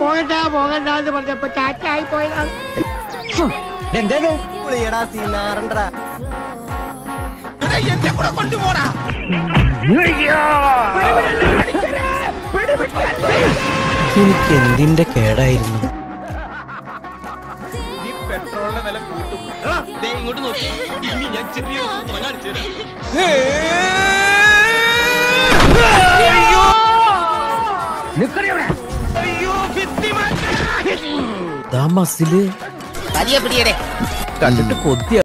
പോകണ്ട പോകണ്ട എന്ന് പറഞ്ഞപ്പോ ചാറ്റായി പോയതാണ് എന്തേത് പുളിയടാ സീനാറണ്ടാ എനിക്ക് എന്തിന്റെ കേടായിരുന്നു ഇങ്ങോട്ട് നോക്കി ഇനി ഞാൻ ചെറിയ കാണിച്ചു തരാം ദാ മസില് വലിയ പിടിയടെ കണ്ടിട്ട് കൊതിയ